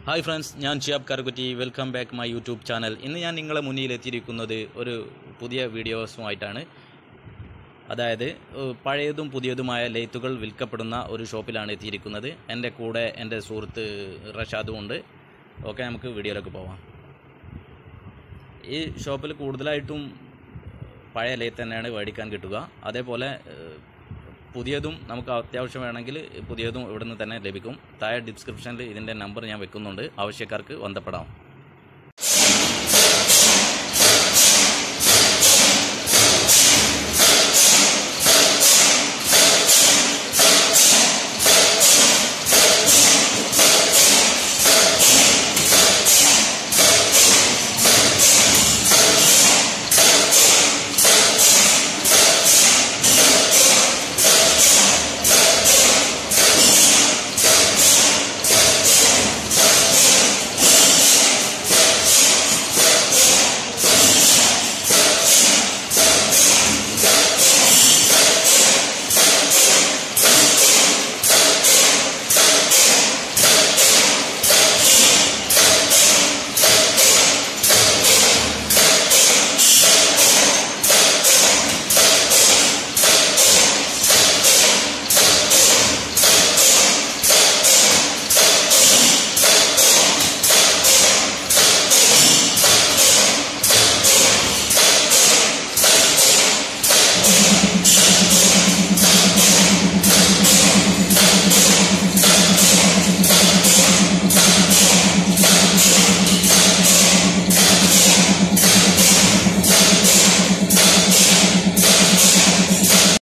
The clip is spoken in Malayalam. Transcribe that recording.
ഹായ് ഫ്രണ്ട്സ് ഞാൻ Shiyab Karukutty welcome back my YouTube channel ഇന്ന് ഞാൻ നിങ്ങളെ മുന്നിൽ എത്തിയിരിക്കുന്നത് ഒരു പുതിയ വീഡിയോസുമായിട്ടാണ് അതായത് ഏഹ്, പഴയതും പുതിയതുമായ ലെയ്ത്തുകൾ വിൽക്കപ്പെടുന്ന ഒരു ഷോപ്പിലാണ് എത്തിയിരിക്കുന്നത് എൻ്റെ കൂടെ എൻ്റെ സുഹൃത്ത് റഷാദും ഉണ്ട് ഓക്കെ നമുക്ക് വീഡിയോയിലേക്ക് പോവാം ഈ ഷോപ്പിൽ കൂടുതലായിട്ടും പഴയ ലെയ്ത്ത് തന്നെയാണ് മേടിക്കാൻ കിട്ടുക അതേപോലെ ഏഹ്, പുതിയതും നമുക്ക് അത്യാവശ്യം വേണമെങ്കിൽ പുതിയതും ഇവിടുന്ന് തന്നെ ലഭിക്കും താഴെ ഡിസ്ക്രിപ്ഷനിൽ ഇതിൻ്റെ നമ്പർ ഞാൻ വെക്കുന്നുണ്ട് ആവശ്യക്കാർക്ക് ബന്ധപ്പെടാം